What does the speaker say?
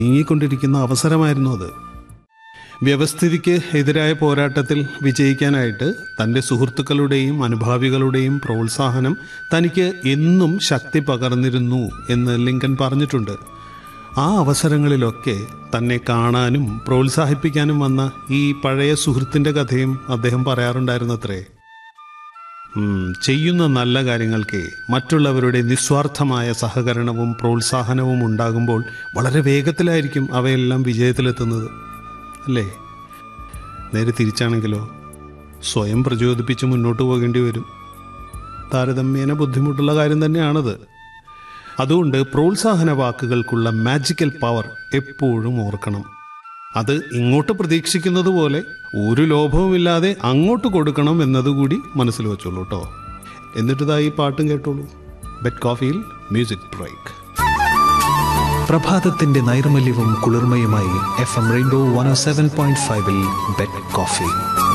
നീങ്ങിക്കൊണ്ടിരിക്കുന്ന അവസരമായിരുന്നു അത് വ്യവസ്ഥിതിക്ക് എതിരായ പോരാട്ടത്തിൽ വിജയിക്കാനായിട്ട് തൻ്റെ സുഹൃത്തുക്കളുടെയും അനുഭാവികളുടെയും പ്രോത്സാഹനം തനിക്ക് എന്നും ശക്തി പകർന്നിരുന്നു എന്ന് ലിങ്കൻ പറഞ്ഞിട്ടുണ്ട് ആ അവസരങ്ങളിലൊക്കെ തന്നെ കാണാനും പ്രോത്സാഹിപ്പിക്കാനും വന്ന ഈ പഴയ സുഹൃത്തിൻ്റെ കഥയും അദ്ദേഹം പറയാറുണ്ടായിരുന്നത്രേ ഉം, ചെയ്യുന്ന നല്ല കാര്യങ്ങൾക്ക് മറ്റുള്ളവരുടെ നിസ്വാർത്ഥമായ സഹകരണവും പ്രോത്സാഹനവും ഉണ്ടാകുമ്പോൾ വളരെ വേഗത്തിലായിരിക്കും അവയെല്ലാം വിജയത്തിലെത്തുന്നത് അല്ലേ നേരെ തിരിച്ചാണെങ്കിലോ സ്വയം പ്രചോദിപ്പിച്ച് മുന്നോട്ട് പോകേണ്ടി വരും താരതമ്യേന ബുദ്ധിമുട്ടുള്ള കാര്യം തന്നെയാണത് അതുകൊണ്ട് പ്രോത്സാഹന വാക്കുകൾക്കുള്ള മാജിക്കൽ പവർ എപ്പോഴും ഓർക്കണം അത് ഇങ്ങോട്ട് പ്രതീക്ഷിക്കുന്നത് പോലെ ഒരു ലോഭവുമില്ലാതെ അങ്ങോട്ട് കൊടുക്കണം എന്നതുകൂടി മനസ്സിൽ വെച്ചോളൂ കേട്ടോ എന്നിട്ടിതാ ഈ പാട്ടും കേട്ടോളൂ ബെറ്റ് കോഫിയിൽ മ്യൂസിക് ബ്രേക്ക് പ്രഭാതത്തിന്റെ നൈർമല്യവും കുളിർമയുമായി F M Rainbow one seven point ഫൈവിൽ ബെറ്റ് കോഫി